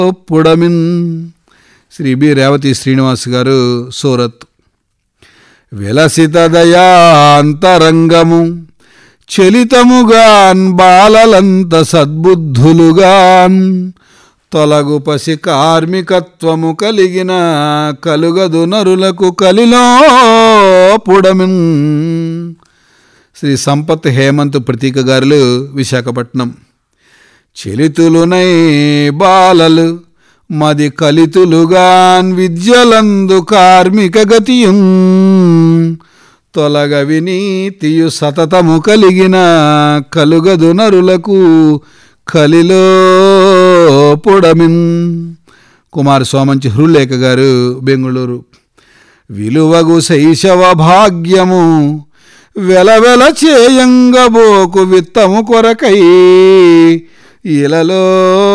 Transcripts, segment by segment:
పుడమిన్ Shri B Revathi Srinivas garu సూరత్ విలసిత దయాంతరంగము చలితముగాన్ బాలలంత సద్బుద్ధులుగాన్ తొలగు పసి కార్మికత్వము కలిగిన కలుగదు నరులకు కలిలో పుడమిన్ శ్రీ సంపత్ హేమంత్ ప్రతీక గారులు విశాఖపట్నం చెలితులునై బాలలు మది కలితులుగాన్ విద్యలందు కార్మిక గతియున్ తొలగ వినీతియు సతతము కలిగిన కలుగదు నరులకు కలిలో పుడమిన్ కుమార్ సోమంచి హృలేఖ గారు బెంగుళూరు విలువగు శైశవ భాగ్యము వెలవెల చేయంగబోకు విత్తము కొరకై ఇలలో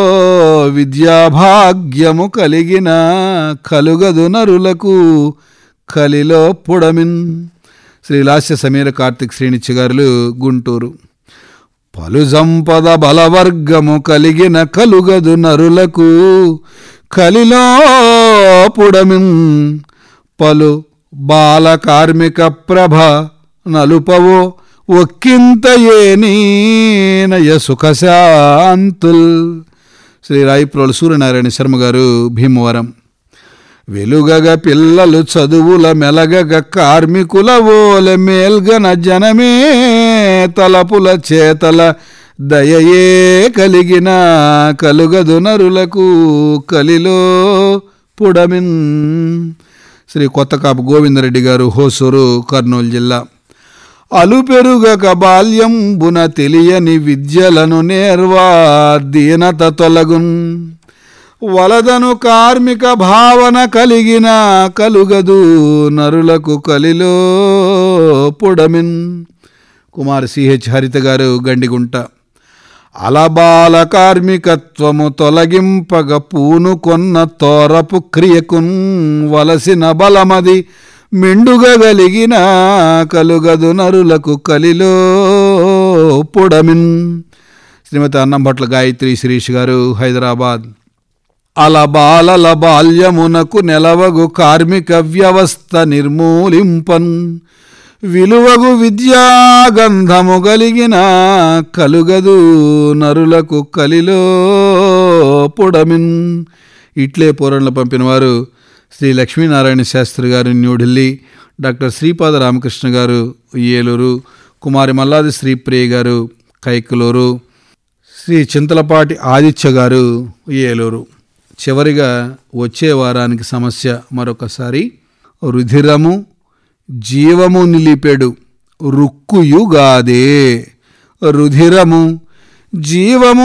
విద్యాభాగ్యము కలిగిన కలుగదు నరులకు కలిలో పుడమిన్ శ్రీ లాస్య సమీర కార్తిక్ శ్రీనిత్య గారులు గుంటూరు పలు సంపద బలవర్గము కలిగిన కలుగదు నరులకు కలిలో పుడమిన్ పలు బాల కార్మిక ప్రభ నలుపవో ఒక్కింత ఏనీనయ సుఖశాంతుల్ శ్రీ రాయిప్రోలు సూర్యనారాయణ శర్మ గారు భీమవరం వెలుగగ పిల్లలు చదువుల మెలగగ కార్మికుల ఓల మేల్గన జనమే తలపుల చేతల దయయే కలిగిన కలుగదు నరులకు కలిలో పుడమిన్ శ్రీ కొత్తకాపు గోవిందరెడ్డి గారు హోసూరు కర్నూలు జిల్లా అలుపెరుగక బాల్యంబున తెలియని విద్యలను నేర్వా దీనత తొలగున్ వలదను కార్మిక భావన కలిగిన కలుగదు నరులకు కలిలో పుడమిన్ కుమార్ సిహెచ్ హరిత గారు గండిగుంట అలబాల కార్మికత్వము తొలగింపగ పూనుకొన్న తోరపు క్రియకున్ వలసిన బలమది మెండుగలిగిన కలుగదు నరులకు కలిలో పుడమిన్ శ్రీమతి అన్నంభట్ల గాయత్రి శిరీష్ గారు హైదరాబాద్ అలబాలల బాల్యమునకు నెలవగు కార్మిక వ్యవస్థ నిర్మూలింపన్ విలువగు విద్యాగంధము కలిగిన కలుగదు నరులకు కలిలో పుడమిన్ ఇట్లే పూరణలు పంపినవారు శ్రీ లక్ష్మీనారాయణ శాస్త్రి గారు న్యూఢిల్లీ డాక్టర్ శ్రీపాద రామకృష్ణ గారు ఏలూరు కుమారి మల్లాది శ్రీప్రియ గారు కైకలూరు శ్రీ చింతలపాటి ఆదిత్య గారు ఏలూరు చివరిగా వచ్చే వారానికి సమస్య మరొకసారి రుధిరము జీవము నిలిపెడు రుక్కుయుగాదే రుధిరము జీవము